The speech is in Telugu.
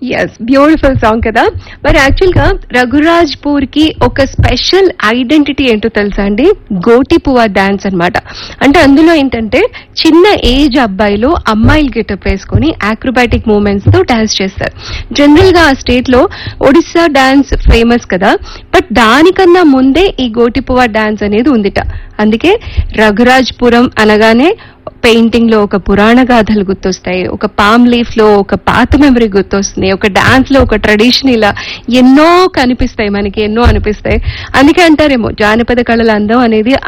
ఎస్ బ్యూటిఫుల్ సాంగ్ కదా మరి యాక్చువల్ గా రఘురాజ్పూర్ కి ఒక స్పెషల్ ఐడెంటిటీ ఏంటో తెలుసా అండి గోటి పువ్వ డాన్స్ అన్నమాట అంటే అందులో ఏంటంటే చిన్న ఏజ్ అబ్బాయిలు అమ్మాయిలు గెటప్ వేసుకొని ఆక్రోబాటిక్ మూమెంట్స్ తో డాన్స్ చేస్తారు జనరల్ గా ఆ స్టేట్ లో ఒడిస్సా డాన్స్ ఫేమస్ కదా బట్ దానికన్నా ముందే ఈ గోటి పువ్వ డాన్స్ అనేది ఉందిట అందుకే రఘురాజ్పురం అనగానే పెయింటింగ్ లో ఒక పురాణ గాథలు గుర్తొస్తాయి ఒక పామ్ లీఫ్ లో ఒక పాత మెమరీ గుర్తొస్తుంది ఒక డాన్స్ లో ఒక ట్రెడిషన్ ఇలా ఎన్నో కనిపిస్తాయి మనకి ఎన్నో అనిపిస్తాయి అందుకే అంటారేమో జానపద కళల అందం అనేది